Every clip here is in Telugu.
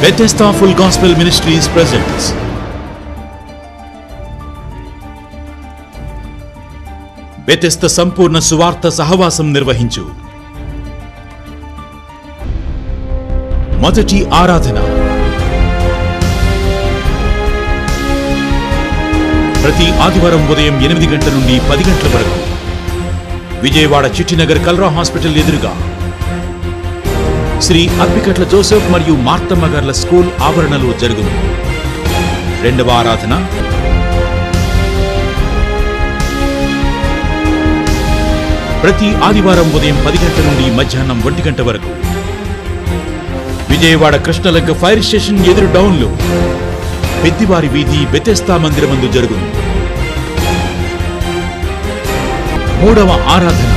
Bethesda Full Gospel Ministries presents Bethesda సంపూర్ణ సువార్త సహవాసం నిర్వహించు మొదటి ఆరాధన ప్రతి ఆదివారం ఉదయం ఎనిమిది గంటల నుండి పది గంటల వరకు విజయవాడ చిట్టినగర్ కల్రా హాస్పిటల్ ఎదురుగా శ్రీ అప్పికట్ల జోసెఫ్ మరియు మార్తమ్మ గార్ల స్కూల్ ఆవరణలో జరుగును రెండవ ఆరాధన ప్రతి ఆదివారం ఉదయం పది గంటల నుండి మధ్యాహ్నం ఒంటి గంట వరకు విజయవాడ కృష్ణలంక ఫైర్ స్టేషన్ ఎదురు డౌన్లో పెద్దివారి వీధి బెతెస్తా మందిరమందు జరుగును మూడవ ఆరాధన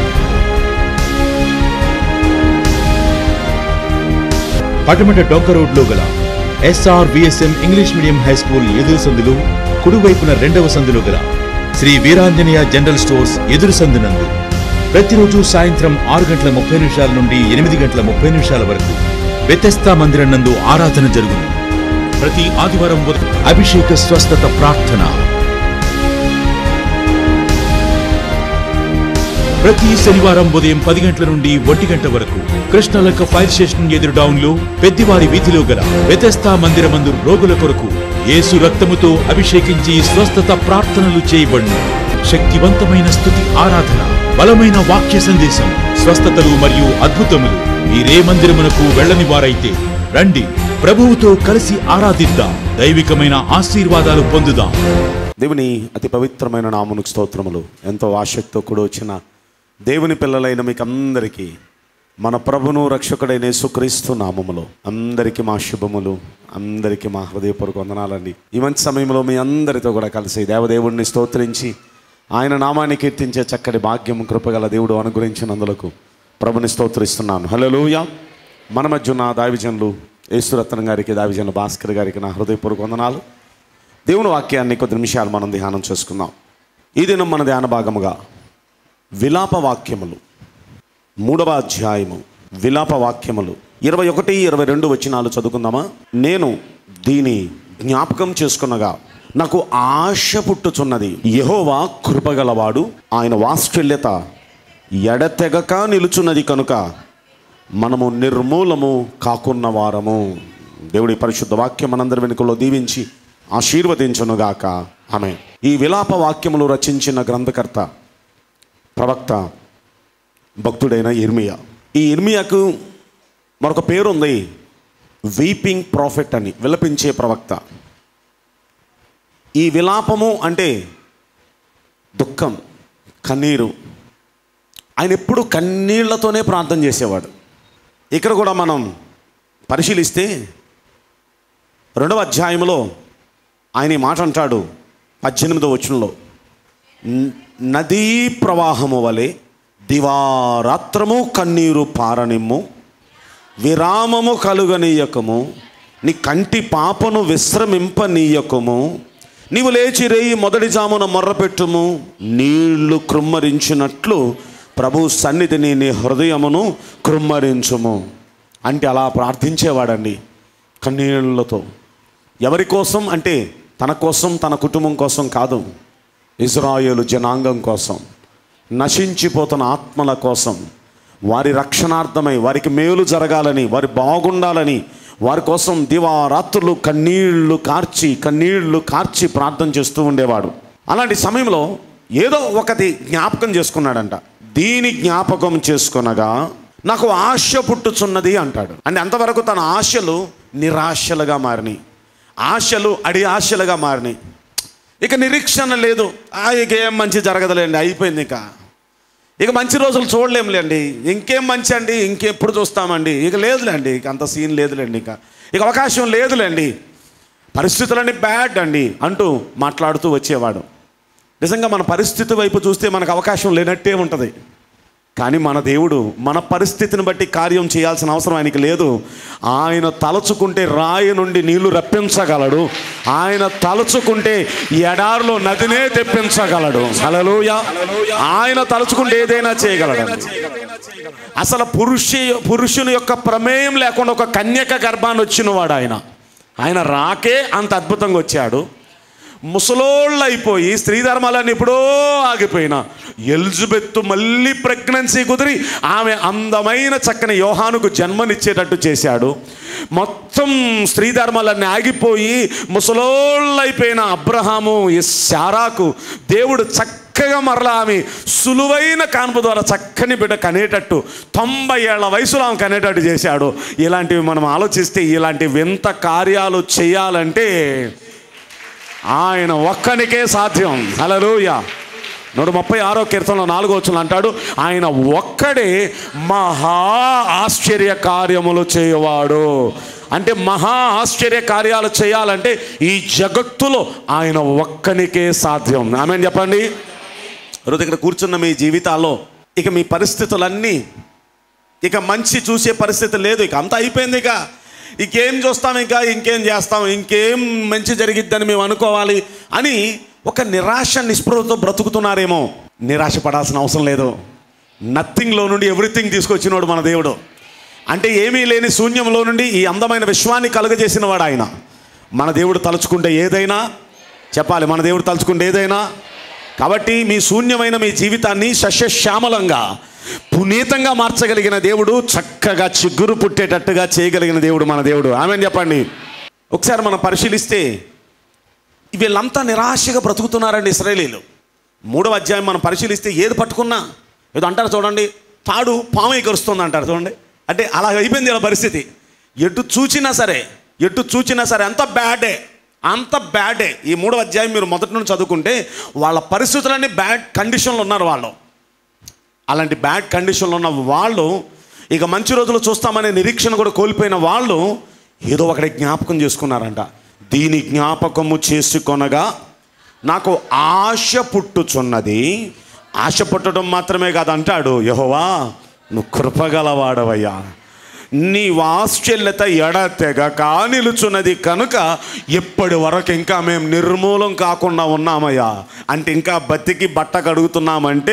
పటమట డొంక రోడ్లో గల SR VSM English medium high school ఎదురు సందులు కుడివైపున రెండవ సందులో గల శ్రీ వీరాంజనేయ జనరల్ స్టోర్స్ ఎదురు సందునందు ప్రతిరోజు సాయంత్రం ఆరు గంటల ముప్పై నిమిషాల నుండి ఎనిమిది గంటల ముప్పై నిమిషాల వరకు వ్యతస్థా మందిరం నందు ఆరాధన జరుగును ప్రతి ఆదివారం ఉదయం అభిషేక స్వస్థత ప్రార్థన ప్రతి శనివారం ఉదయం పది గంటల నుండి ఒంటి గంట వరకు కృష్ణలంక ఫైర్ స్టేషన్ ఎదురు డౌన్లో పెద్దివారి వీధిలో గల వ్యతస్థా మందిరమందు రోగుల కొరకు యేసు రక్తముతో అభిషేకించి స్వస్థత ప్రార్థనలు చేయబడును శక్తివంతమైన స్థుతి ఆరాధన బలమైన వాక్య సందేశం స్వస్థతలు మరియు అద్భుతములు మీరే మందిరమునకు వెళ్ళని వారైతే రండి ప్రభువుతో కలిసి ఆరాధిద్దాం దైవికమైన ఆశీర్వాదాలు పొందుదాం దేవుని అతి పవిత్రమైన నామునికి స్తోత్రములు ఎంతో ఆసక్తితో కూడా వచ్చిన దేవుని పిల్లలైన మీకు అందరికీ మన ప్రభును రక్షకుడైన యేసుక్రీస్తు నామములో అందరికీ మా శుభములు అందరికీ మా హృదయపూర్వక వందనాలండి ఈ మంచి సమయంలో మీ అందరితో కూడా కలిసి దేవదేవుడిని స్తోత్రించి ఆయన నామాన్ని కీర్తించే చక్కటి భాగ్యం కృపగల దేవుడు అనుగ్రహించినందులకు ప్రభుని స్తోత్రిస్తున్నాను హలోయ మన మధ్య ఉన్న దావిజనులు యేసురత్నం గారికి దావిజనులు భాస్కర్ గారికి నా హృదయపూర్వక వందనాలు దేవుని వాక్యాన్ని కొద్ది నిమిషాలు మనం ధ్యానం చేసుకుందాం ఈ దినం మన ధ్యాన భాగముగా విలాప వాక్యములు మూడవ అధ్యాయము విలాప వాక్యములు ఇరవై ఒకటి ఇరవై రెండు వచనాలు చదువుకుందామా నేను దీని జ్ఞాపకం చేసుకున్నగా నాకు ఆశ పుట్టుచున్నది యహోవా కృపగలవాడు ఆయన వాత్సల్యత ఎడతెగక నిలుచున్నది కనుక మనము నిర్మూలము కాకున్న వారము దేవుడి పరిశుద్ధ వాక్యం మనందరి వెనుకలో దీవించి ఆశీర్వదించునుగాక ఆమె ఈ విలాప వాక్యములు రచించిన గ్రంథకర్త ప్రవక్త భక్తుడైన ఇర్మియా ఈ ఇర్మియాకు మరొక పేరు ఉంది వీపింగ్ ప్రాఫిట్ అని విలపించే ప్రవక్త ఈ విలాపము అంటే దుఃఖం కన్నీరు ఆయన ఎప్పుడు కన్నీళ్లతోనే ప్రార్థన చేసేవాడు ఇక్కడ కూడా మనం పరిశీలిస్తే రెండవ అధ్యాయంలో ఆయన ఈ మాట అంటాడు పద్దెనిమిదో వచనంలో "న- నదీ ప్రవాహము వలె దివారాత్రము కన్నీరు పారనిమ్ము విరామము కలుగనీయకము నీ కంటి పాపను విశ్రమింపనీయకము నీవు లేచి రేయి మొదటి జామున మొర్రపెట్టుము నీళ్లు కృమ్మరించినట్లు ప్రభు సన్నిధిని నీ హృదయమును కృమ్మరించుము అంటే అలా ప్రార్థించేవాడండి కన్నీళ్లతో ఎవరి కోసం అంటే తన కోసం తన కుటుంబం కోసం కాదు ఇజ్రాయేలు జనాంగం కోసం నశించిపోతున్న ఆత్మల కోసం వారి రక్షణార్థమై వారికి మేలు జరగాలని వారి బాగుండాలని వారి కోసం దివారాత్రులు కన్నీళ్లు కార్చి కన్నీళ్లు కార్చి ప్రార్థన చేస్తూ ఉండేవాడు అలాంటి సమయంలో ఏదో ఒకటి జ్ఞాపకం చేసుకున్నాడంట దీని జ్ఞాపకం చేసుకొనగా నాకు ఆశ పుట్టుచున్నది అంటాడు అంటే అంతవరకు తన ఆశలు నిరాశలుగా మారినాయి ఆశలు అడి ఆశలుగా మారినాయి ఇక నిరీక్షణ లేదు ఆ, ఇక ఏం మంచి జరగదులేండి అయిపోయింది ఇక ఇక మంచి రోజులు చూడలేములేండి ఇంకేం మంచి అండి ఇంకెప్పుడు చూస్తామండి ఇక లేదులేండి ఇక అంత సీన్ లేదులేండి ఇక ఇక అవకాశం లేదులేండి పరిస్థితులన్నీ బ్యాడ్ అండి అంటూ మాట్లాడుతూ వచ్చేవాడు నిజంగా మన పరిస్థితి వైపు చూస్తే మనకు అవకాశం లేనట్టే ఉంటుంది కానీ మన దేవుడు మన పరిస్థితిని బట్టి కార్యం చేయాల్సిన అవసరం ఆయనకి లేదు ఆయన తలుచుకుంటే రాయి నుండి నీళ్లు రప్పించగలడు ఆయన తలుచుకుంటే ఎడారిలో నదినే తెప్పించగలడు హల్లెలూయా ఆయన తలుచుకుంటే ఏదైనా చేయగలడు అసలు పురుష పురుషుని యొక్క ప్రమేయం లేకుండా ఒక కన్యక గర్భాన్ని వచ్చినవాడు ఆయన ఆయన రాకే అంత అద్భుతంగా వచ్చాడు ముసలోళ్ళు అయిపోయి స్త్రీ ధర్మాలన్నీ ఎప్పుడో ఆగిపోయిన ఎలిజబెత్ మళ్ళీ ప్రెగ్నెన్సీ కుదిరి ఆమె అందమైన చక్కని యోహానుకు జన్మనిచ్చేటట్టు చేశాడు మొత్తం స్త్రీ ధర్మాలన్నీ ఆగిపోయి ముసలోళ్ళు అయిపోయిన అబ్రహాము ఈ శారాకు దేవుడు చక్కగా మరలా ఆమె సులువైన కాన్పు ద్వారా చక్కని బిడ్డ కనేటట్టు తొంభై ఏళ్ల వయసులో ఆమె కనేటట్టు చేశాడు ఇలాంటివి మనం ఆలోచిస్తే ఇలాంటి వింత కార్యాలు చేయాలంటే ఆయన ఒక్కనికే సాధ్యం హల్లెలూయా నూట ముప్పై ఆరో కీర్తనలో నాలుగో వచ్చిన అంటాడు ఆయన ఒక్కడే మహా ఆశ్చర్య కార్యములు చేయవాడు అంటే మహా ఆశ్చర్య కార్యాలు చేయాలంటే ఈ జగత్తులో ఆయన ఒక్కనికే సాధ్యం ఆమె చెప్పండి ఈరోజు ఇక్కడ కూర్చున్న మీ జీవితాల్లో ఇక మీ పరిస్థితులన్నీ ఇక మంచి చూసే పరిస్థితి లేదు ఇక అంతా అయిపోయింది ఇక ఇంకేం చూస్తాం ఇంకా ఇంకేం చేస్తాం ఇంకేం మంచి జరిగిద్దని మేము అనుకోవాలి అని ఒక నిరాశ నిస్పృహతో బ్రతుకుతున్నారేమో నిరాశ పడాల్సిన అవసరం లేదు నథింగ్లో నుండి ఎవ్రీథింగ్ తీసుకొచ్చినోడు మన దేవుడు అంటే ఏమీ లేని శూన్యంలో నుండి ఈ అందమైన విశ్వాన్ని కలుగజేసిన వాడు ఆయన మన దేవుడు తలుచుకుంటే ఏదైనా చెప్పాలి మన దేవుడు తలుచుకుంటే ఏదైనా కాబట్టి మీ శూన్యమైన మీ జీవితాన్ని సస్యశ్యామలంగా పునీతంగా మార్చగలిగిన దేవుడు చక్కగా చిగురు పుట్టేటట్టుగా చేయగలిగిన దేవుడు మన దేవుడు ఆమె చెప్పండి ఒకసారి మనం పరిశీలిస్తే వీళ్ళంతా నిరాశగా బ్రతుకుతున్నారండి ఇస్రాయేలీలు మూడవ అధ్యాయం మనం పరిశీలిస్తే ఏది పట్టుకున్నా ఏదో అంటారు చూడండి తాడు పాము ఎగురుస్తుంది అంటారు చూడండి అంటే అలా అయిపోయింది ఇలా పరిస్థితి ఎటు చూచినా సరే ఎటు చూచినా సరే అంత బ్యాడే అంత బ్యాడే ఈ మూడవ అధ్యాయం మీరు మొదటి నుండి చదువుకుంటే వాళ్ళ పరిస్థితులన్నీ బ్యాడ్ కండిషన్లో ఉన్నారు వాళ్ళు అలాంటి బ్యాడ్ కండిషన్లో ఉన్న వాళ్ళు ఇక మంచి రోజులు చూస్తామనే నిరీక్షణ కూడా కోల్పోయిన వాళ్ళు ఏదో ఒకటి జ్ఞాపకం చేసుకున్నారంట దీని జ్ఞాపకము చేసుకొనగా నాకు ఆశ పుట్టుచున్నది ఆశ పుట్టడం మాత్రమే కాదు అంటాడు యహోవా నువ్వు కృపగలవాడవయ్యా నీ వాత్సల్యత ఎడతెగక నిలుచున్నది కనుక ఎప్పటి వరకు ఇంకా మేము నిర్మూలం కాకుండా ఉన్నామయ్యా అంటే ఇంకా బతికి బట్ట కడుగుతున్నామంటే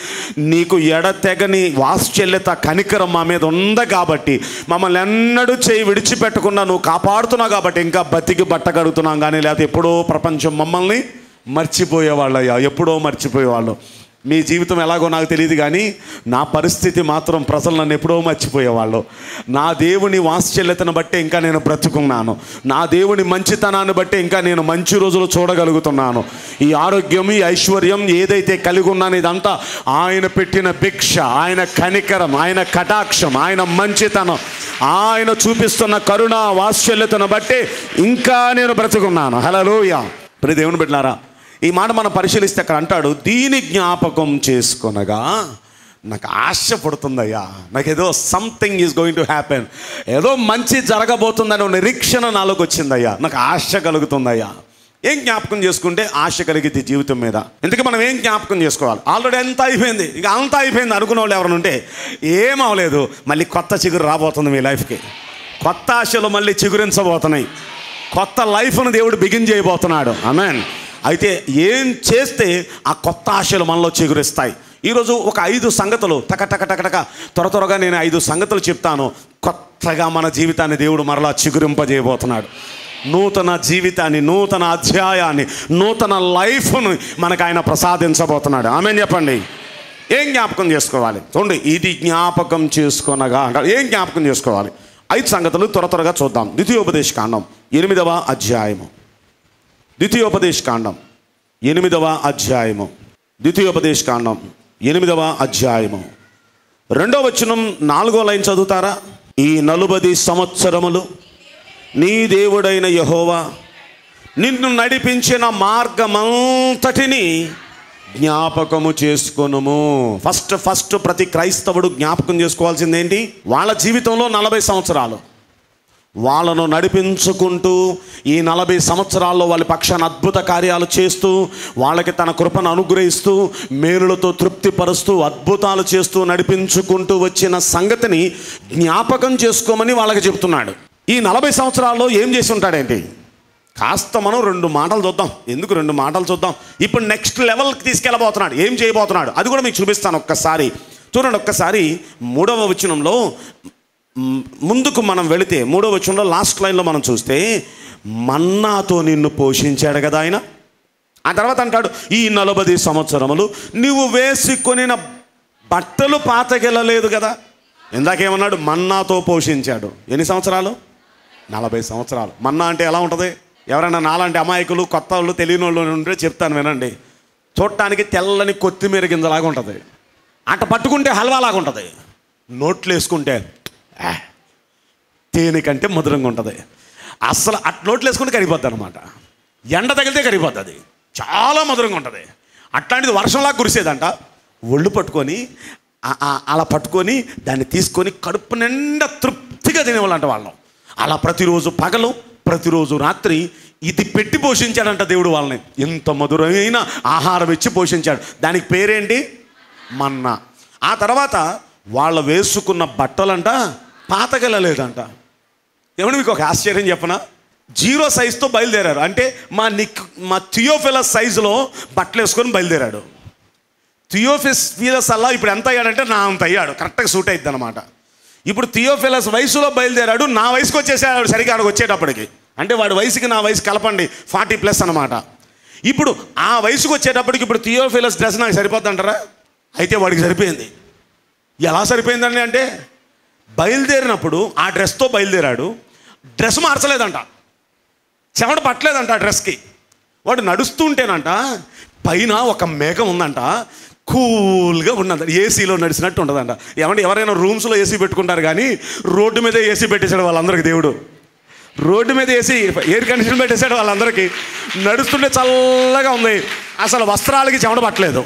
నీకు ఎడతెగని వాత్సల్యత కనికరం మా మీద ఉంది కాబట్టి మమ్మల్ని ఎన్నడూ చేయి విడిచిపెట్టకుండా నువ్వు కాపాడుతున్నావు కాబట్టి ఇంకా బతికి బట్ట కడుగుతున్నాం కానీ లేకపోతే ఎప్పుడో ప్రపంచం మమ్మల్ని మర్చిపోయేవాళ్ళయ్యా ఎప్పుడో మర్చిపోయేవాళ్ళు మీ జీవితం ఎలాగో నాకు తెలియదు కానీ నా పరిస్థితి మాత్రం ప్రజలు నన్ను ఎప్పుడో మర్చిపోయేవాళ్ళు నా దేవుని వాత్సల్యతను బట్టి ఇంకా నేను బ్రతుకున్నాను నా దేవుని మంచితనాన్ని బట్టి ఇంకా నేను మంచి రోజులు చూడగలుగుతున్నాను ఈ ఆరోగ్యం ఈ ఐశ్వర్యం ఏదైతే కలిగి ఉన్నాను ఇదంతా ఆయన పెట్టిన భిక్ష ఆయన కనికరం ఆయన కటాక్షం ఆయన మంచితనం ఆయన చూపిస్తున్న కరుణ వాత్సల్యతను బట్టి ఇంకా నేను బ్రతుకున్నాను హలోయ ప్రియ దేవుని బిడ్డారా ఈ మాట మనం పరిశీలిస్తే అక్కడ అంటాడు దీని జ్ఞాపకం చేసుకొనగా నాకు ఆశ పడుతుందయ్యా నాకు ఏదో something is going to happen ఏదో మంచి జరగబోతుందని ఒక నిరీక్షణ నాలోకి వచ్చిందయ్యా నాకు ఆశ కలుగుతుందయ్యా ఏం జ్ఞాపకం చేసుకుంటే ఆశ కలిగితే జీవితం మీద ఎందుకు మనం ఏం జ్ఞాపకం చేసుకోవాలి ఆల్రెడీ ఎంత అయిపోయింది ఇక అంత అయిపోయింది అనుకున్న వాళ్ళు ఎవరైనా ఉంటే ఏం అవలేదు మళ్ళీ కొత్త చిగురు రాబోతుంది మీ లైఫ్కి కొత్త ఆశలు మళ్ళీ చిగురించబోతున్నాయి కొత్త లైఫ్ను దేవుడు బిగిన్ చేయబోతున్నాడు ఆమెన్ అయితే ఏం చేస్తే ఆ కొత్త ఆశలు మనలో చిగురిస్తాయి ఈరోజు ఒక ఐదు సంగతులు టక టక టక టక త్వర త్వరగా నేను ఐదు సంగతులు చెప్తాను కొత్తగా మన జీవితాన్ని దేవుడు మరలా చిగురింపజేయబోతున్నాడు నూతన జీవితాన్ని నూతన అధ్యాయాన్ని నూతన లైఫ్ను మనకు ఆయన ప్రసాదించబోతున్నాడు ఆమె చెప్పండి ఏం జ్ఞాపకం చేసుకోవాలి చూడండి ఇది జ్ఞాపకం చేసుకొనగా అంటారు ఏం జ్ఞాపకం చేసుకోవాలి ఐదు సంగతులు త్వర త్వరగా చూద్దాం ద్వితీయోపదేశ కాండం ఎనిమిదవ అధ్యాయము ద్వితీయోపదేశ కాండం ఎనిమిదవ అధ్యాయము ద్వితీయోపదేశ కాండం ఎనిమిదవ అధ్యాయము రెండవ వచనం నాలుగో లైన్ చదువుతారా ఈ నలుబది సంవత్సరములు నీ దేవుడైన యహోవా నిన్ను నడిపించిన మార్గమంతటిని జ్ఞాపకము చేసుకొనుము ఫస్ట్ ఫస్ట్ ప్రతి క్రైస్తవుడు జ్ఞాపకం చేసుకోవాల్సింది ఏంటి వాళ్ళ జీవితంలో నలభై సంవత్సరాలు వాళ్ళను నడిపించుకుంటూ ఈ నలభై సంవత్సరాల్లో వాళ్ళ పక్షాన అద్భుత కార్యాలు చేస్తూ వాళ్ళకి తన కృపను అనుగ్రహిస్తూ మేలులతో తృప్తిపరుస్తూ అద్భుతాలు చేస్తూ నడిపించుకుంటూ వచ్చిన సంగతిని జ్ఞాపకం చేసుకోమని వాళ్ళకి చెప్తున్నాడు ఈ నలభై సంవత్సరాల్లో ఏం చేసి ఉంటాడేంటి కాస్త మనం రెండు మాటలు చూద్దాం ఎందుకు రెండు మాటలు చూద్దాం ఇప్పుడు నెక్స్ట్ లెవెల్కి తీసుకెళ్ళబోతున్నాడు ఏం చేయబోతున్నాడు అది కూడా మీకు చూపిస్తాను ఒక్కసారి చూడండి ఒక్కసారి మూడవ వచనంలో మ్, ముందుకు మనం వెళితే మూడవ వచనంలో లాస్ట్ లైన్లో మనం చూస్తే మన్నాతో నిన్ను పోషించాడు కదా ఆయన ఆ తర్వాత అంటాడు ఈ నలభై సంవత్సరములు నీవు వేసుకొనిన బట్టలు పాతకెళ్ళలేదు కదా ఇందాకేమన్నాడు మన్నాతో పోషించాడు ఎన్ని సంవత్సరాలు నలభై సంవత్సరాలు మన్నా అంటే ఎలా ఉంటుంది ఎవరైనా నాలాంటి అమాయకులు కొత్త వాళ్ళు తెలియని వాళ్ళు ఉంటే చెప్తాను వినండి చూడటానికి తెల్లని కొత్తిమీర గింజలాగా ఉంటుంది అట్ట పట్టుకుంటే హల్వాలాగా ఉంటుంది నోట్లు వేసుకుంటే ఆ, తేనె కంటే మధురంగా ఉంటుంది అస్సలు అట్ నోట్లు వేసుకుంటే కరిగిపోద్ది అనమాట ఎండ తగిలితే కరిగిపోద్ది అది చాలా మధురంగా ఉంటుంది అట్లాంటిది వర్షంలా కురిసేదంట ఒళ్ళు పట్టుకొని ఆ- ఆ- అలా పట్టుకొని దాన్ని తీసుకొని కడుపు నిండా తృప్తిగా తినేవాళ్ళంట వాళ్ళం అలా ప్రతిరోజు పగలు ప్రతిరోజు రాత్రి ఇది పెట్టి పోషించాడంట దేవుడు వాళ్ళని ఎంత మధురమైన ఆహారం ఇచ్చి పోషించాడు దానికి పేరేంటి మన్నా ఆ తర్వాత వాళ్ళ వేసుకున్న బట్టలంట పాతగలలేదంట ఏమన్నా మీకు ఒక ఆశ్చర్యం చెప్పనా జీరో సైజుతో బయలుదేరారు అంటే మా నిక్ మా థియోఫిలస్ సైజులో బట్టలు వేసుకొని బయలుదేరాడు థియోఫిస్ ఫీలస్ అలా ఇప్పుడు ఎంత అయ్యాడంటే నా అంత అయ్యాడు కరెక్ట్గా సూట్ అయింది అనమాట ఇప్పుడు థియోఫిలస్ వయసులో బయలుదేరాడు నా వయసుకు వచ్చేసాడు సరిగ్గా ఆడికి వచ్చేటప్పటికి అంటే వాడి వయసుకి నా వయసు కలపండి ఫార్టీ ప్లస్ అనమాట ఇప్పుడు ఆ వయసుకు వచ్చేటప్పటికి ఇప్పుడు థియోఫిలస్ డ్రెస్ నాకు సరిపోద్ది అంటారా అయితే వాడికి సరిపోయింది ఎలా సరిపోయిందండి అంటే బయలుదేరినప్పుడు ఆ డ్రెస్తో బయలుదేరాడు డ్రెస్ మార్చలేదంట చెమట పట్టలేదంట ఆ డ్రెస్కి వాడు నడుస్తుంటేనంట పైన ఒక మేఘం ఉందంట కూల్గా ఉన్నదంట ఏసీలో నడిచినట్టు ఉండదంట ఏమంటే ఎవరైనా రూమ్స్లో ఏసీ పెట్టుకుంటారు కానీ రోడ్డు మీద ఏసీ పెట్టేశాడు వాళ్ళందరికీ దేవుడు రోడ్డు మీద ఏసీ ఎయిర్ కండిషన్ పెట్టేశాడు వాళ్ళందరికీ నడుస్తుంటే చల్లగా ఉంది అసలు వస్త్రాలకి చెమట పట్టలేదు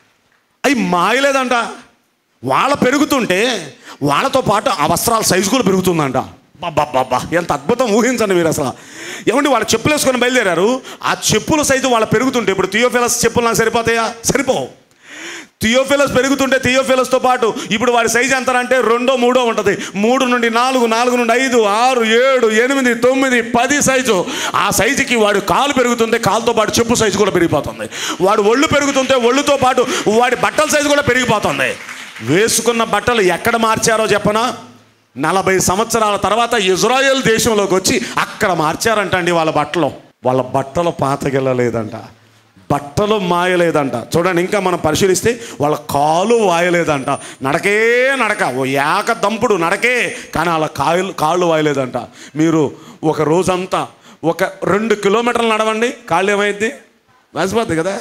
అవి మాయలేదంట వాళ్ళ పెరుగుతుంటే వాళ్ళతో పాటు ఆ వస్త్రాల సైజు కూడా పెరుగుతుందంట బాబా ఎంత అద్భుతం ఊహించండి మీరు అసలు ఏమండి వాళ్ళు చెప్పులు వేసుకొని బయలుదేరారు ఆ చెప్పుల సైజు వాళ్ళ పెరుగుతుంటే ఇప్పుడు థియోఫిలస్ చెప్పులు నాకు సరిపోతాయా సరిపోవు థియోఫిలస్ పెరుగుతుంటే థియోఫిలస్తో పాటు ఇప్పుడు వాడి సైజు ఎంత అంటే రెండో మూడో ఉంటుంది మూడు నుండి నాలుగు నాలుగు నుండి ఐదు ఆరు ఏడు ఎనిమిది తొమ్మిది పది సైజు ఆ సైజుకి వాడు కాలు పెరుగుతుంటే కాలుతో పాటు చెప్పు సైజు కూడా పెరిగిపోతుంది వాడు ఒళ్ళు పెరుగుతుంటే ఒళ్ళుతో పాటు వాడి బట్టల సైజు కూడా పెరిగిపోతుంది వేసుకున్న బట్టలు ఎక్కడ మార్చారో చెప్పనా నలభై సంవత్సరాల తర్వాత ఇజ్రాయెల్ దేశంలోకి వచ్చి అక్కడ మార్చారంటండి వాళ్ళ బట్టలు వాళ్ళ బట్టలు పాతగెళ్ళలేదంట బట్టలు మాయలేదంట చూడండి ఇంకా మనం పరిశీలిస్తే వాళ్ళ కాలు వాయలేదంట నడకే నడక ఓ ఏక దంపుడు నడకే కానీ వాళ్ళ కాళ్ళు కాళ్ళు వాయలేదంట మీరు ఒక రోజంతా ఒక రెండు కిలోమీటర్లు నడవండి కాళ్ళు ఏమైంది మర్చిపోద్ది కదా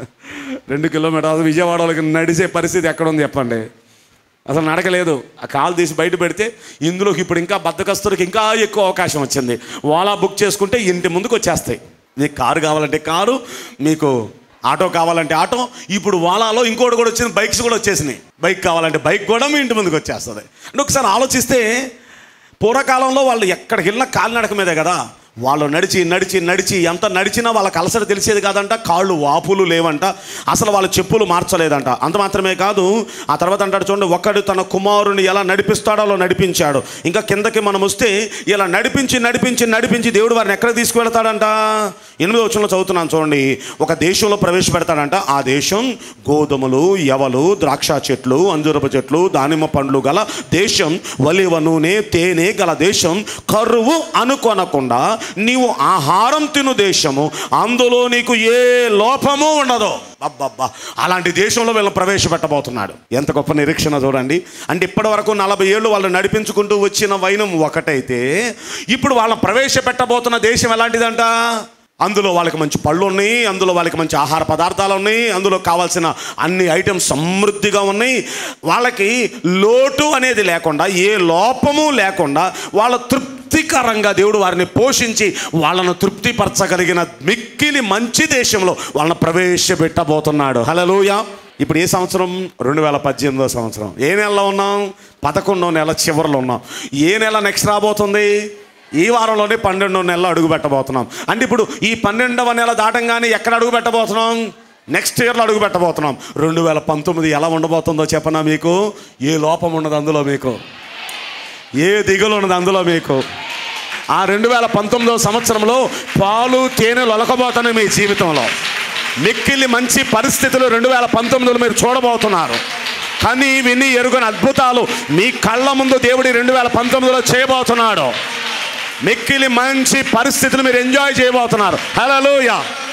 రెండు కిలోమీటర్లు విజయవాడ వాళ్ళకి నడిచే పరిస్థితి ఎక్కడ ఉంది చెప్పండి అసలు నడకలేదు ఆ కాలు తీసి బయట పెడితే ఇందులోకి ఇప్పుడు ఇంకా బద్దకస్తులకు ఇంకా ఎక్కువ అవకాశం వచ్చింది ఓలా బుక్ చేసుకుంటే ఇంటి ముందుకు వచ్చేస్తాయి మీకు కారు కావాలంటే కారు మీకు ఆటో కావాలంటే ఆటో ఇప్పుడు ఓలాలో ఇంకోటి కూడా వచ్చింది బైక్స్ కూడా వచ్చేసినాయి బైక్ కావాలంటే బైక్ కూడా మీ ఇంటి ముందుకు వచ్చేస్తుంది అంటే ఒకసారి ఆలోచిస్తే పూర్వకాలంలో వాళ్ళు ఎక్కడికి వెళ్ళినా కాలినడక మీదే కదా వాళ్ళు నడిచి నడిచి నడిచి ఎంత నడిచినా వాళ్ళకి అలసట తెలిసేది కాదంట కాళ్ళు వాపులు లేవంట అసలు వాళ్ళ చెప్పులు మార్చలేదంట అంత మాత్రమే కాదు ఆ తర్వాత అంటాడు చూడండి ఒకడు తన కుమారుని ఎలా నడిపిస్తాడో అలా నడిపించాడు ఇంకా కిందకి మనం వస్తే ఇలా నడిపించి నడిపించి నడిపించి దేవుడు వారిని ఎక్కడ తీసుకువెళ్తాడంట ఎనిమిదో వచ్చంలో చదువుతున్నాను చూడండి ఒక దేశంలో ప్రవేశపెడతాడంట ఆ దేశం గోధుమలు యవలు ద్రాక్ష చెట్లు అంజూరపు చెట్లు దానిమ్మ పండ్లు గల దేశం వలివ నూనె తేనె గల దేశం కరువు అనుకొనకుండా నీవు ఆహారం తిను దేశము అందులో నీకు ఏ లోపము ఉండదు అబ్బబ్బా అలాంటి దేశంలో వీళ్ళని ప్రవేశపెట్టబోతున్నాడు ఎంత గొప్ప నిరీక్షణ చూడండి అంటే ఇప్పటి వరకు నలభై ఏళ్ళు వాళ్ళు నడిపించుకుంటూ వచ్చిన వైనం ఒకటైతే ఇప్పుడు వాళ్ళని ప్రవేశపెట్టబోతున్న దేశం ఎలాంటిదంట అందులో వాళ్ళకి మంచి పళ్ళు ఉన్నాయి అందులో వాళ్ళకి మంచి ఆహార పదార్థాలు ఉన్నాయి అందులో కావాల్సిన అన్ని ఐటమ్స్ సమృద్ధిగా ఉన్నాయి వాళ్ళకి లోటు అనేది లేకుండా ఏ లోపము లేకుండా వాళ్ళ తృప్తికరంగా దేవుడు వారిని పోషించి వాళ్ళను తృప్తిపరచగలిగిన మిక్కిలి మంచి దేశంలో వాళ్ళని ప్రవేశపెట్టబోతున్నాడు హలోయ ఇప్పుడు ఏ సంవత్సరం రెండు వేల పద్దెనిమిదో సంవత్సరం ఏ నెలలో ఉన్నాం పదకొండో నెల చివరిలో ఉన్నాం ఏ నెల నెక్స్ట్ రాబోతుంది ఈ వారంలోనే పన్నెండో నెలలో అడుగు పెట్టబోతున్నాం అంటే ఇప్పుడు ఈ పన్నెండవ నెల దాటంగానే ఎక్కడ అడుగు పెట్టబోతున్నాం నెక్స్ట్ ఇయర్లో అడుగు పెట్టబోతున్నాం రెండు వేల పంతొమ్మిది ఎలా ఉండబోతుందో చెప్పనా మీకు ఏ లోపం ఉన్నది అందులో మీకు ఏ దిగులు ఉన్నది అందులో మీకు ఆ రెండు వేల పంతొమ్మిదో సంవత్సరంలో పాలు తేనెలు ఒలకబోతున్నాయి మీ జీవితంలో మిక్కిలి మంచి పరిస్థితులు రెండు వేల పంతొమ్మిదిలో మీరు చూడబోతున్నారు కానీ విని ఎరుగని అద్భుతాలు మీ కళ్ళ ముందు దేవుడి రెండు వేల పంతొమ్మిదిలో చేయబోతున్నాడు మిక్కిలి మంచి పరిస్థితులు మీరు ఎంజాయ్ చేయబోతున్నారు హలోయ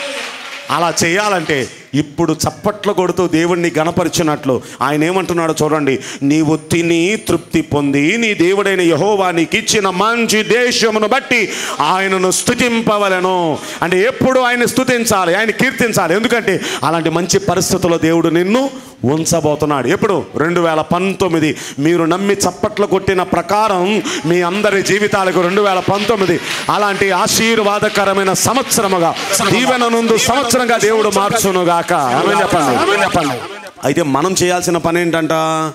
అలా చేయాలంటే ఇప్పుడు చప్పట్లు కొడుతూ దేవుణ్ణి గణపరిచినట్లు ఆయన ఏమంటున్నాడో చూడండి నీవు తిని తృప్తి పొంది నీ దేవుడైన యహోవా నీకు ఇచ్చిన మంచి దేశమును బట్టి ఆయనను స్థుతింపవలను అంటే ఎప్పుడు ఆయన స్థుతించాలి ఆయన కీర్తించాలి ఎందుకంటే అలాంటి మంచి పరిస్థితుల్లో దేవుడు నిన్ను ఉంచబోతున్నాడు ఎప్పుడు రెండు వేల పంతొమ్మిది మీరు నమ్మి చప్పట్లు కొట్టిన ప్రకారం మీ అందరి జీవితాలకు రెండు వేల పంతొమ్మిది అలాంటి ఆశీర్వాదకరమైన సంవత్సరముగా దీవెన నుండి సంవత్సరంగా దేవుడు మార్చునుగాక ఆమేన్ చెప్పండి ఆమేన్ చెప్పండి అయితే మనం చేయాల్సిన పని ఏంటంట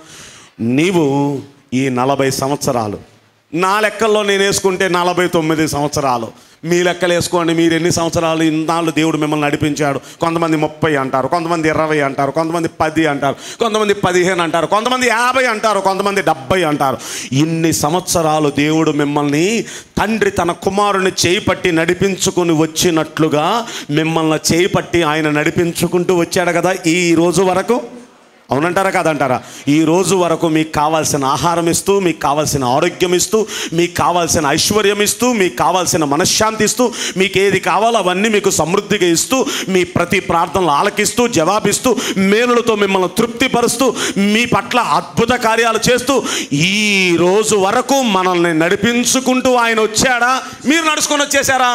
నీవు ఈ నలభై సంవత్సరాలు నా లెక్కల్లో నేను వేసుకుంటే నలభై తొమ్మిది సంవత్సరాలు మీ లెక్కలు వేసుకోండి మీరు ఎన్ని సంవత్సరాలు ఇన్నాళ్ళు దేవుడు మిమ్మల్ని నడిపించాడు కొంతమంది ముప్పై అంటారు కొంతమంది ఇరవై అంటారు కొంతమంది పది అంటారు కొంతమంది పదిహేను అంటారు కొంతమంది యాభై అంటారు కొంతమంది డెబ్బై అంటారు ఇన్ని సంవత్సరాలు దేవుడు మిమ్మల్ని తండ్రి తన కుమారుని చేయి పట్టి నడిపించుకుని వచ్చినట్లుగా మిమ్మల్ని చేయి పట్టి ఆయన నడిపించుకుంటూ వచ్చాడు కదా ఈ రోజు వరకు అవునంటారా కాదంటారా ఈ రోజు వరకు మీకు కావాల్సిన ఆహారం ఇస్తూ మీకు కావాల్సిన ఆరోగ్యం ఇస్తూ మీకు కావాల్సిన ఐశ్వర్యం ఇస్తూ మీకు కావాల్సిన మనశ్శాంతి ఇస్తూ మీకు ఏది కావాలో అవన్నీ మీకు సమృద్ధిగా ఇస్తూ మీ ప్రతి ప్రార్థనలు ఆలకిస్తూ జవాబిస్తూ మేలులతో మిమ్మల్ని తృప్తిపరుస్తూ మీ పట్ల అద్భుత కార్యాలు చేస్తూ ఈ రోజు వరకు మనల్ని నడిపించుకుంటూ ఆయన వచ్చాడా మీరు నడుచుకొని వచ్చేసారా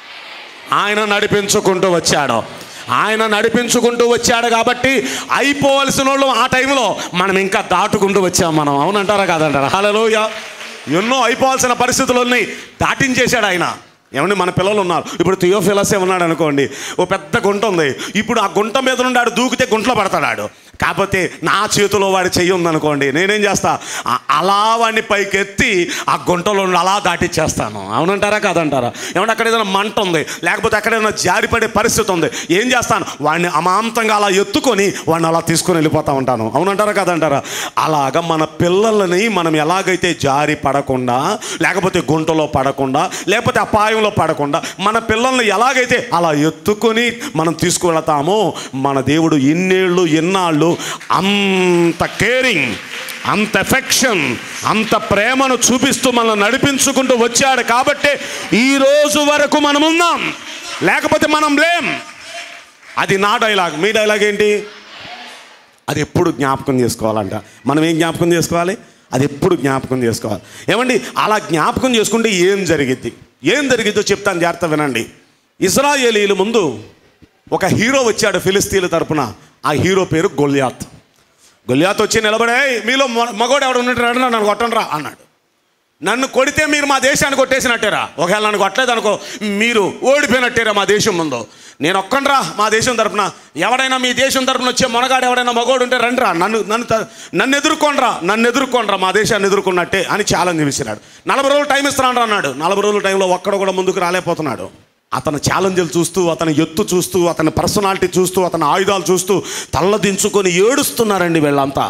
ఆయన నడిపించుకుంటూ వచ్చాడు ఆయన నడిపించుకుంటూ వచ్చాడు కాబట్టి అయిపోవలసిన వాళ్ళు ఆ టైంలో మనం ఇంకా దాటుకుంటూ వచ్చాం మనం అవునంటారా కాదంటారా హలోయ ఎన్నో అయిపోవాల్సిన పరిస్థితులు ఉన్నాయి దాటించేశాడు ఆయన ఏమండి మన పిల్లలు ఉన్నారు ఇప్పుడు థియోఫిలసే ఉన్నాడు అనుకోండి ఓ పెద్ద గుంట ఉంది ఇప్పుడు ఆ గుంట మీద నుండి ఆడు దూకితే గుంటలో పడతాడు కాకపోతే నా చేతిలో వాడి చెయ్యి ఉందనుకోండి నేనేం చేస్తా ఆ- అలా వాడిని పైకెత్తి ఆ గుంటలో నుండి అలా దాటిచ్చేస్తాను అవునంటారా కాదంటారా ఏమంటే అక్కడ ఏదైనా మంట ఉంది లేకపోతే అక్కడ ఏదైనా జారిపడే పరిస్థితి ఉంది ఏం చేస్తాను వాడిని అమాంతంగా అలా ఎత్తుకొని వాడిని అలా తీసుకొని వెళ్ళిపోతా ఉంటాను అవునంటారా కాదంటారా అలాగ మన పిల్లలని మనం ఎలాగైతే జారి పడకుండా లేకపోతే గుంటలో పడకుండా లేకపోతే అపాయంలో పడకుండా మన పిల్లల్ని ఎలాగైతే అలా ఎత్తుకొని మనం తీసుకువెళతామో మన దేవుడు ఇన్నేళ్ళు ఎన్నాళ్ళు అంత కేరింగ్ అంత ఎఫెక్షన్ అంత ప్రేమను చూపిస్తూ మనల్ని నడిపించుకుంటూ వచ్చాడు కాబట్టి ఈ రోజు వరకు మనం ఉన్నాం లేకపోతే మనం లేం అది నా డైలాగ్ మీ డైలాగ్ ఏంటి అది ఎప్పుడు జ్ఞాపకం చేసుకోవాలంట మనం ఏం జ్ఞాపకం చేసుకోవాలి అది ఎప్పుడు జ్ఞాపకం చేసుకోవాలి ఏమండి అలా జ్ఞాపకం చేసుకుంటే ఏం జరిగిద్ది ఏం జరిగిద్దో చెప్తాను జాగ్రత్త వినండి ఇస్రాయేలీల ముందు ఒక హీరో వచ్చాడు ఫిలిస్తీన్ల తరపున ఆ హీరో పేరు గొల్యాత్ గొల్యాత్ వచ్చి నిలబడే మీలో మొ- మగోడు ఎవడు ఉన్నట్టు నన్ను కొట్టండి రా అన్నాడు నన్ను కొడితే మీరు మా దేశాన్ని కొట్టేసినట్టేరా ఒకవేళ నన్ను కొట్టలేదు అనుకో మీరు ఓడిపోయినట్టేరా మా దేశం ముందు నేను ఒక్కనరా మా దేశం తరపున ఎవడైనా మీ దేశం తరపున వచ్చే మొనగాడు ఎవడైనా మగోడు ఉంటే రండిరా నన్ను నన్ను త- నన్ను ఎదుర్కొనరా నన్ను ఎదుర్కొనరా మా దేశాన్ని ఎదుర్కొన్నట్టే అని ఛాలెంజ్ విసిరాడు నలభై రోజులు టైం ఇస్తాను అన్నాడు నలభై రోజుల టైంలో ఒక్కడు కూడా ముందుకు రాలేకపోతున్నాడు అతని ఛాలెంజ్లు చూస్తూ అతని ఎత్తు చూస్తూ అతని పర్సనాలిటీ చూస్తూ అతని ఆయుధాలు చూస్తూ తల్లదించుకొని ఏడుస్తున్నారండి వీళ్ళంతా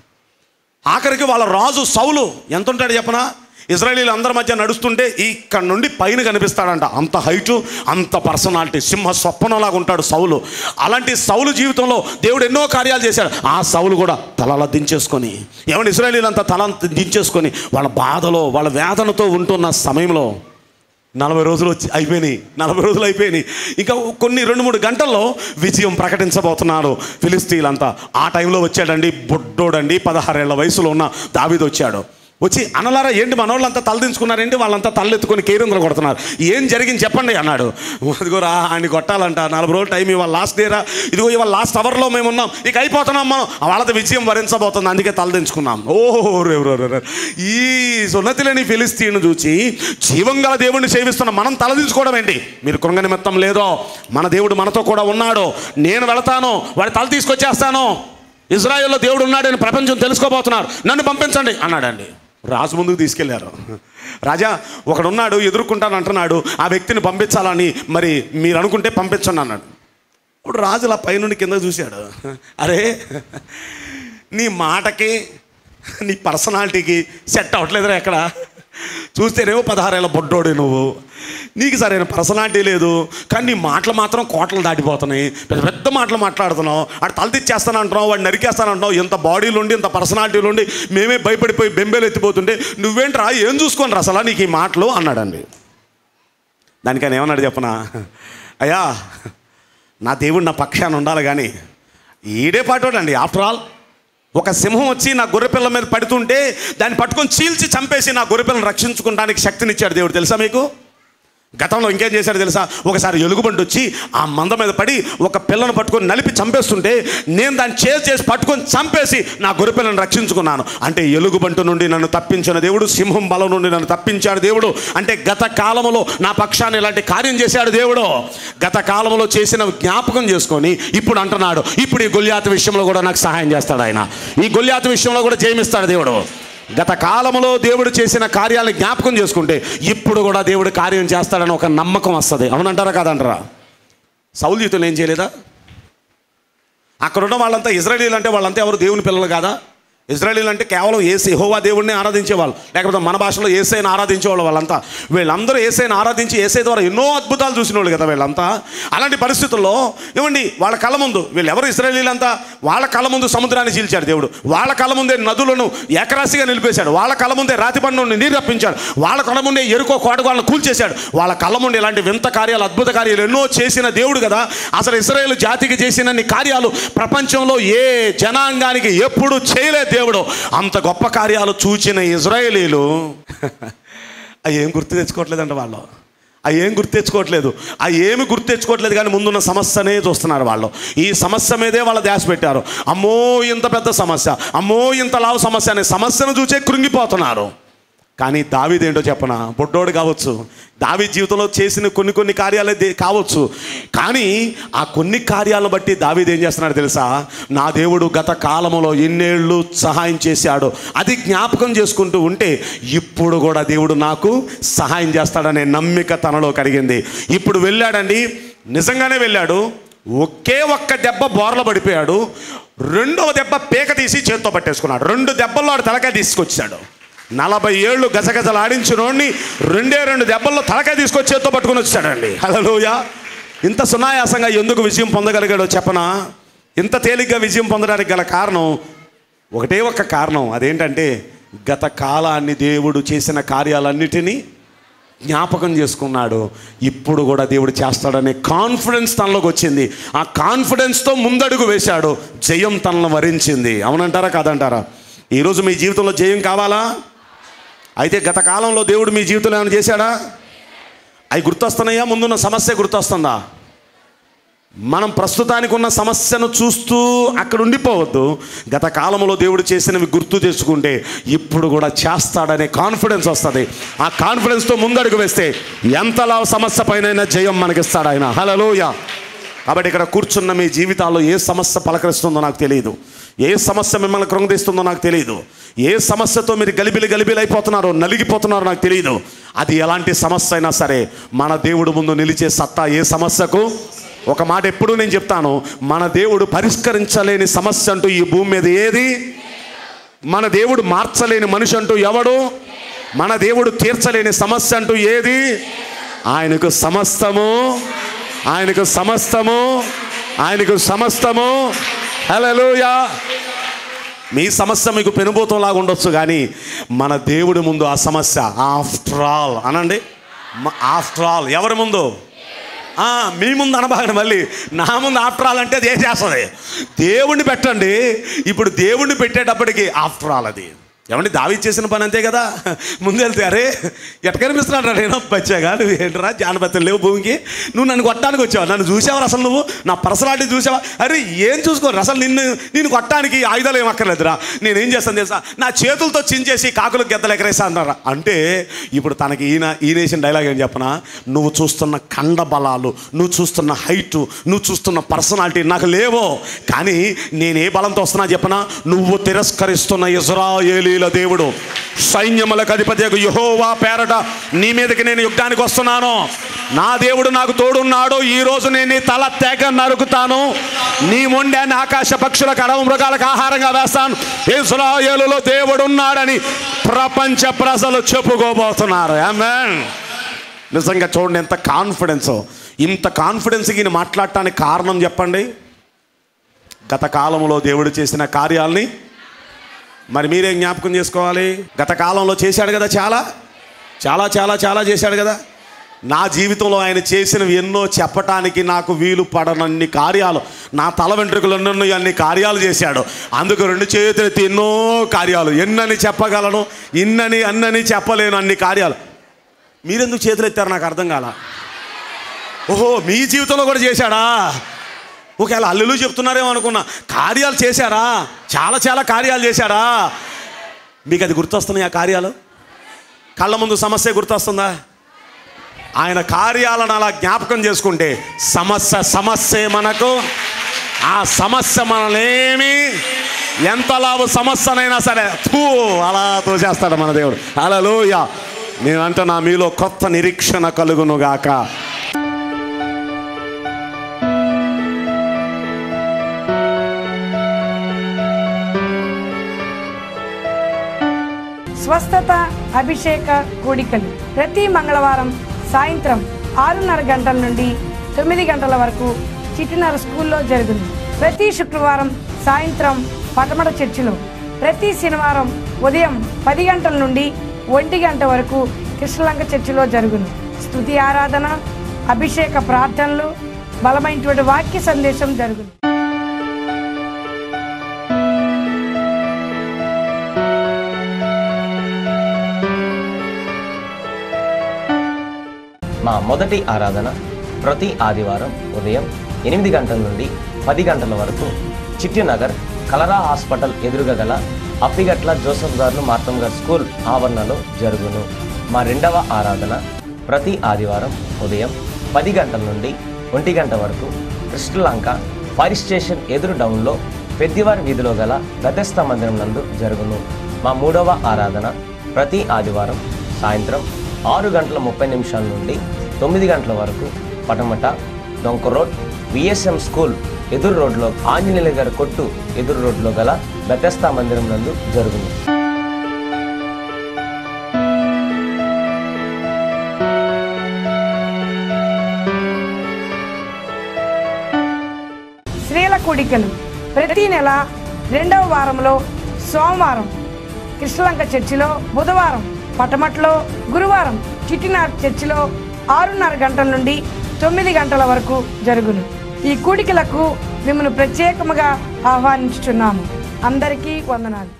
ఆఖరికి వాళ్ళ రాజు సౌలు ఎంత ఉంటాడు చెప్పనా ఇజ్రాయలీలు అందరి మధ్య నడుస్తుంటే ఇక్కడ నుండి పైన కనిపిస్తాడంట అంత హైటు అంత పర్సనాలిటీ సింహ స్వప్నంలాగా ఉంటాడు సౌలు అలాంటి సౌలు జీవితంలో దేవుడు ఎన్నో కార్యాలు చేశాడు ఆ సౌలు కూడా తలలా దించేసుకొని ఏమంటే ఇజ్రాయలీలు అంతా తల దించేసుకొని వాళ్ళ బాధలో వాళ్ళ వేదనతో ఉంటున్న సమయంలో నలభై రోజులు వచ్చి అయిపోయినాయి నలభై రోజులు అయిపోయినాయి ఇంకా కొన్ని రెండు మూడు గంటల్లో విజయం ప్రకటించబోతున్నారు ఫిలిస్తీన్లంతా ఆ టైంలో వచ్చాడండి బొడ్డోడండి పదహారేళ్ల వయసులో ఉన్న దావీదు వచ్చాడు వచ్చి అనలారా ఏంటి మనోళ్ళంతా తలదించుకున్నారేంటి వాళ్ళంతా తలెత్తుకొని కేరింద్రలు కొడుతున్నారు ఏం జరిగింది చెప్పండి అన్నాడు అదిగోరా ఆయన కొట్టాలంట నలభై రోజులు టైం ఇవాళ లాస్ట్ డేరా ఇదిగో ఇవాళ లాస్ట్ అవర్లో మేము ఉన్నాం ఇక అయిపోతున్నాం మనం వాళ్ళతో విజయం వరించబోతుంది అందుకే తలదించుకున్నాం ఓహో రే రే రే రే. ఈ సున్నతిలేని ఫిలిస్తీన్ చూచి జీవం గల దేవుడిని సేవిస్తున్న మనం తలదించుకోవడం ఏంటి మీరు కృంగ నిమిత్తం లేదో మన దేవుడు మనతో కూడా ఉన్నాడు నేను వెళతాను వాడి తల తీసుకొచ్చేస్తాను ఇజ్రాయెల్లో దేవుడు ఉన్నాడని ప్రపంచం తెలుసుకోబోతున్నారు నన్ను పంపించండి అన్నాడండి రాజు ముందుకు తీసుకెళ్లారు రాజా ఒకడున్నాడు ఎదుర్కొంటాను అంటున్నాడు ఆ వ్యక్తిని పంపించాలని మరి మీరు అనుకుంటే పంపించండి అన్నాడు ఇప్పుడు రాజు అలా పైనుండి కింద చూశాడు అరే నీ మాటకి నీ పర్సనాలిటీకి సెట్ అవ్వట్లేదురా ఎక్కడ చూస్తేనేమో పదహారేళ్ళ బొడ్డోడి నువ్వు నీకు సరైన పర్సనాలిటీ లేదు కానీ నీ మాటలు మాత్రం కోటలు దాటిపోతున్నాయి పెద్ద పెద్ద మాటలు మాట్లాడుతున్నావు అటు తలదిచ్చేస్తాను అంటున్నావు వాడిని నరికేస్తాను అంటున్నావు ఇంత బాడీలు ఉండి ఇంత పర్సనాలిటీలు ఉండి మేమే భయపడిపోయి బెంబేలు ఎత్తిపోతుంటే నువ్వేంట్రా ఏం చూసుకోండి అసలు నీకు ఈ మాటలు అన్నాడండి దానికని ఏమన్నాడు చెప్పనా అయ్యా నా దేవుడు నా పక్షాన ఉండాలి కానీ ఈడే పాటోడండి ఆఫ్టర్ ఆల్ ఒక సింహం వచ్చి నా గొర్రెపిల్ల మీద పడుతుంటే దాన్ని పట్టుకొని చీల్చి చంపేసి నా గొర్రెపిల్లని రక్షించుకోవడానికి శక్తినిచ్చాడు దేవుడు తెలుసా మీకు గతంలో ఇంకేం చేశాడు తెలుసా ఒకసారి ఎలుగుబంటి వచ్చి ఆ మంద మీద పడి ఒక పిల్లను పట్టుకొని నలిపి చంపేస్తుంటే నేను దాన్ని చేసి చేసి పట్టుకొని చంపేసి నా గొర్రెపిల్లను రక్షించుకున్నాను అంటే ఎలుగుబంటు నుండి నన్ను తప్పించిన దేవుడు సింహం బలం నుండి నన్ను తప్పించాడు దేవుడు అంటే గత కాలంలో నా పక్షాన్ని ఇలాంటి కార్యం చేశాడు దేవుడు గత కాలంలో చేసిన జ్ఞాపకం చేసుకొని ఇప్పుడు అంటున్నాడు ఇప్పుడు ఈ గొల్యాత విషయంలో కూడా నాకు సహాయం చేస్తాడు ఆయన ఈ గొల్యాత విషయంలో కూడా జయమిస్తాడు దేవుడు గత కాలంలో దేవుడు చేసిన కార్యాలను జ్ఞాపకం చేసుకుంటే ఇప్పుడు కూడా దేవుడు కార్యం చేస్తాడని ఒక నమ్మకం వస్తుంది అవునంటారా కాదంటారా సౌలు జీవితంలో ఏం చేయలేదా అక్కడ ఉన్న వాళ్ళంతా ఇజ్రాయలీలు అంటే వాళ్ళంతా ఎవరు దేవుని పిల్లలు కాదా ఇజ్రాయలీలు అంటే కేవలం ఏసే హోవా దేవుడిని ఆరాధించేవాళ్ళు లేకపోతే మన భాషలో ఏసైని ఆరాధించేవాళ్ళు వాళ్ళంతా వీళ్ళందరూ ఏసైని ఆరాధించి ఏసై ద్వారా ఎన్నో అద్భుతాలు చూసిన వాళ్ళు కదా వీళ్ళంతా అలాంటి పరిస్థితుల్లో ఏమండి వాళ్ళ కళ్ళ ముందు వీళ్ళు ఎవరు ఇజ్రాయలీలంతా వాళ్ళ కళ్ళ ముందు సముద్రాన్ని చీల్చాడు దేవుడు వాళ్ళ కళ్ళ ముందే నదులను ఏకరాశిగా నిలిపేశాడు వాళ్ళ కళ్ళ ముందే రాతిపండు నుండి నీరు రప్పించాడు వాళ్ళ కళ్ళ ముందే ఎరుకో కోటగాళ్ళను కూల్చేశాడు వాళ్ళ కళ్ళ ముందు ఇలాంటి వింత కార్యాలు అద్భుత కార్యాలు ఎన్నో చేసిన దేవుడు కదా అసలు ఇస్రాయేల్ జాతికి చేసినన్ని కార్యాలు ప్రపంచంలో ఏ జనాంగానికి ఎప్పుడు చేయలేదు దేవుడు అంత గొప్ప కార్యాలు చూచిన ఇజ్రాయేలీలు అవి ఏం గుర్తు తెచ్చుకోవట్లేదంట వాళ్ళు అవి ఏం గుర్తు తెచ్చుకోవట్లేదు అవి ఏమి గుర్తు తెచ్చుకోవట్లేదు కానీ ముందున్న సమస్యనే చూస్తున్నారు వాళ్ళు ఈ సమస్య మీదే వాళ్ళు ధ్యాస పెట్టారు అమ్మో ఇంత పెద్ద సమస్య అమ్మో ఇంత లావు సమస్య అనే సమస్యను చూసే కృంగిపోతున్నారు కానీ దావీదేంటో చెప్పనా బొడ్డోడు కావచ్చు దావి జీవితంలో చేసిన కొన్ని కొన్ని కార్యాలే దే- కావచ్చు కానీ ఆ కొన్ని కార్యాలను బట్టి దావీదు ఏం చేస్తున్నాడు తెలుసా నా దేవుడు గత కాలంలో ఎన్నేళ్ళు సహాయం చేశాడు అది జ్ఞాపకం చేసుకుంటూ ఉంటే ఇప్పుడు కూడా దేవుడు నాకు సహాయం చేస్తాడనే నమ్మిక తనలో కలిగింది ఇప్పుడు వెళ్ళాడండి నిజంగానే వెళ్ళాడు ఒకే ఒక్క దెబ్బ బోర్ల పడిపోయాడు రెండవ దెబ్బ పీక తీసి చేత్తో పట్టేసుకున్నాడు రెండు దెబ్బల్లో ఆడు తలకాయ తీసుకొచ్చాడు నలభై ఏళ్ళు గజగజలాడించినోడిని రెండే రెండు దెబ్బల్లో తలకాయ తీసుకొచ్చి చేత్తో పట్టుకొని వచ్చాడండి హలోయ ఇంత సునాయాసంగా ఎందుకు విజయం పొందగలిగాడో చెప్పనా ఇంత తేలిగ్గా విజయం పొందడానికి గల కారణం ఒకటే ఒక్క కారణం అదేంటంటే గత కాలాన్ని దేవుడు చేసిన కార్యాలన్నిటినీ జ్ఞాపకం చేసుకున్నాడు ఇప్పుడు కూడా దేవుడు చేస్తాడనే కాన్ఫిడెన్స్ తనలోకి వచ్చింది ఆ కాన్ఫిడెన్స్తో ముందడుగు వేశాడు జయం తనను వరించింది అవునంటారా కాదంటారా ఈరోజు మీ జీవితంలో జయం కావాలా అయితే గత కాలంలో దేవుడు మీ జీవితంలో ఏమైనా చేశాడా అవి గుర్తొస్తున్నాయా ముందున్న సమస్య గుర్తొస్తుందా మనం ప్రస్తుతానికి ఉన్న సమస్యను చూస్తూ అక్కడ ఉండిపోవద్దు గత కాలంలో దేవుడు చేసినవి గుర్తు తెచ్చుకుంటే ఇప్పుడు కూడా చేస్తాడనే కాన్ఫిడెన్స్ వస్తుంది ఆ కాన్ఫిడెన్స్తో ముందడుగు వేస్తే ఎంతలా సమస్య పైన జయం మనకిస్తాడు ఆయన హలలోయ కాబట్టి ఇక్కడ కూర్చున్న మీ జీవితాల్లో ఏ సమస్య పలకరిస్తుందో నాకు తెలియదు ఏ సమస్య మిమ్మల్ని కృంగదీస్తుందో నాకు తెలియదు ఏ సమస్యతో మీరు గలిబిలి గలిబిలి అయిపోతున్నారో నలిగిపోతున్నారో నాకు తెలియదు అది ఎలాంటి సమస్య అయినా సరే మన దేవుడు ముందు నిలిచే సత్తా ఏ సమస్యకు ఒక మాట ఎప్పుడూ నేను చెప్తాను మన దేవుడు పరిష్కరించలేని సమస్య అంటూ ఈ భూమి మీద ఏది మన దేవుడు మార్చలేని మనిషి అంటూ ఎవడు మన దేవుడు తీర్చలేని సమస్య అంటూ ఏది ఆయనకు సమస్తము ఆయనకు సమస్తము ఆయనకు సమస్తము హల్లెలూయా మీ సమస్య మీకు పెనుభూతంలాగా ఉండొచ్చు కానీ మన దేవుడి ముందు ఆ సమస్య ఆఫ్టర్ ఆల్ అనండి ఆఫ్టర్ ఆల్ ఎవరి ముందు ఆ, మీ ముందు అనబాగండి మళ్ళీ నా ముందు ఆఫ్టర్ ఆల్ అంటే అది ఏం చేస్తుంది దేవుణ్ణి పెట్టండి ఇప్పుడు దేవుణ్ణి పెట్టేటప్పటికి ఆఫ్టర్ ఆల్ అది ఏమండి దావి చేసిన పని అంతే కదా ముందు వెళ్తే అరే ఎట్ట కనిపిస్తున్నాడు నేను బచ్చాగా నువ్వు ఏంటరా జానపత్రులు లేవు భూమికి నువ్వు నన్ను కొట్టడానికి వచ్చావు నన్ను చూసావా అసలు నువ్వు నా పర్సనాలిటీ చూసావా అరే ఏం చూసుకోరు అసలు నిన్ను నేను కొట్టడానికి ఆయుధాలు ఏం అక్కర్లేదురా నేనేం చేస్తాను తెలుసా నా చేతులతో చించేసి కాకులకు గెద్దలు ఎగరేసా అన్నారా అంటే ఇప్పుడు తనకి ఈయన ఈయనేసిన డైలాగ్ ఏం చెప్పనా నువ్వు చూస్తున్న కండ బలాలు నువ్వు చూస్తున్న హైట్ నువ్వు చూస్తున్న పర్సనాలిటీ నాకు లేవో కానీ నేను ఏ బలంతో వస్తున్నా చెప్పనా నువ్వు తిరస్కరిస్తున్న ఇజ్రాయేలీల ఇస్రాయేలీల దేవుడు సైన్యములకు అధిపతి యహోవా పేరట నీ మీదకి నేను యుద్ధానికి వస్తున్నాను నా దేవుడు నాకు తోడున్నాడు ఈ రోజు నేను నీ తల తెగ నరుకుతాను నీ మొండాన్ని ఆకాశ పక్షులకు అడవు మృగాలకు ఆహారంగా వేస్తాను ఇస్రాయేలులో దేవుడు ఉన్నాడని ప్రపంచ ప్రజలు చెప్పుకోబోతున్నారు ఆమేన్ నిజంగా చూడండి ఎంత కాన్ఫిడెన్స్ ఇంత కాన్ఫిడెన్స్కి ఈయన మాట్లాడటానికి కారణం చెప్పండి గత కాలంలో దేవుడు చేసిన కార్యాలని మరి మీరేం జ్ఞాపకం చేసుకోవాలి గత కాలంలో చేశాడు కదా చాలా చాలా చాలా చాలా చేశాడు కదా నా జీవితంలో ఆయన చేసినవి ఎన్నో చెప్పటానికి నాకు వీలు పడనన్ని కార్యాలు నా తల వెంట్రుకలు ఎన్నెన్నో అన్ని కార్యాలు చేశాడు అందుకు రెండు చేతులు ఎత్తి ఎన్నో కార్యాలు ఎన్నని చెప్పగలను ఇన్నని అన్నని చెప్పలేను అన్ని కార్యాలు మీరెందుకు చేతులు ఎత్తారు నాకు అర్థం కాల ఓహో మీ జీవితంలో కూడా చేశాడా ఒకవేళ అల్లులు చెప్తున్నారేమో అనుకున్నా కార్యాలు చేశారా చాలా చాలా కార్యాలు చేశారా మీకు అది గుర్తొస్తున్నాయి ఆ కార్యాలు కళ్ళ ముందు సమస్య గుర్తొస్తుందా ఆయన కార్యాలను అలా జ్ఞాపకం చేసుకుంటే సమస్య సమస్య మనకు ఆ సమస్య మనలేమి ఎంత లాభ సమస్యనైనా సరే తూ అలా తోసేస్తాడు మన దేవుడు అలా లోయ నేనంటే నా మీలో కొత్త నిరీక్షణ కలుగునుగాక స్వస్థత అభిషేక కూడికలు ప్రతి మంగళవారం సాయంత్రం ఆరున్నర గంటల నుండి తొమ్మిది గంటల వరకు చిట్టినర స్కూల్లో జరుగును ప్రతి శుక్రవారం సాయంత్రం పటమట చర్చిలో ప్రతి శనివారం ఉదయం పది గంటల నుండి ఒంటి గంట వరకు కృష్ణలంక చర్చిలో జరుగును స్తుతి ఆరాధన అభిషేక ప్రార్థనలు బలమైనటువంటి వాక్య సందేశం జరుగును మా మొదటి ఆరాధన ప్రతి ఆదివారం ఉదయం ఎనిమిది గంటల నుండి పది గంటల వరకు చిట్టినగర్ కలరా హాస్పిటల్ ఎదురుగా గల అప్పిగట్ల జోసఫ్ గారు మార్తమ్ గారు స్కూల్ ఆవరణలో జరుగును మా రెండవ ఆరాధన ప్రతి ఆదివారం ఉదయం పది గంటల నుండి ఒంటి గంట వరకు కృష్ణలంక ఫైర్ స్టేషన్ ఎదురు డౌన్లో పెద్దివారి వీధిలో గల గతస్థ మందిరం నందు జరుగును మా మూడవ ఆరాధన ప్రతి ఆదివారం సాయంత్రం ఆరు గంటల ముప్పై నిమిషాల నుండి తొమ్మిది గంటల వరకు పటమట డొంక రోడ్ విఎస్ఎం స్కూల్ ఎదురు రోడ్లో ఆంజనేయుల గారి కొట్టు ఎదురు రోడ్లో గల బెతస్తా మందిరం నందు జరుగును స్త్రీల కూడికలు ప్రతి నెల రెండవ వారంలో సోమవారం కృష్ణలంక చర్చిలో బుధవారం పటమట్లో గురువారం చిట్టినార్ చర్చిలో ఆరున్నర గంటల నుండి తొమ్మిది గంటల వరకు జరుగును ఈ కూడికలకు మిమ్మల్ని ప్రత్యేకముగా ఆహ్వానించుచున్నాము అందరికీ వందనాలు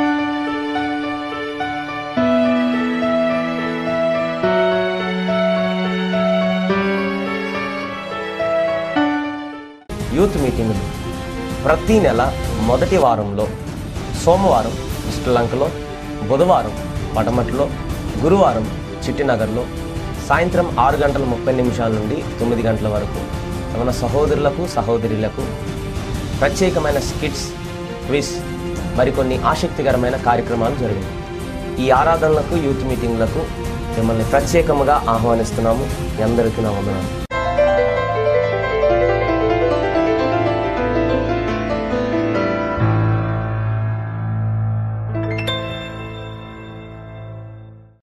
యూత్ మీటింగులు ప్రతి నెల మొదటి వారంలో సోమవారం శ్రీలంకలో బుధవారం పడమట్లో గురువారం చిట్టినగర్లో సాయంత్రం ఆరు గంటల ముప్పై నిమిషాల నుండి తొమ్మిది గంటల వరకు మన సహోదరులకు సహోదరులకు ప్రత్యేకమైన స్కిట్స్ క్విజ్ మరికొన్ని ఆసక్తికరమైన కార్యక్రమాలు జరిగాయి ఈ ఆరాధనలకు యూత్ మీటింగ్లకు మిమ్మల్ని ప్రత్యేకముగా ఆహ్వానిస్తున్నాము మీ అందరికీ నా వందనాలు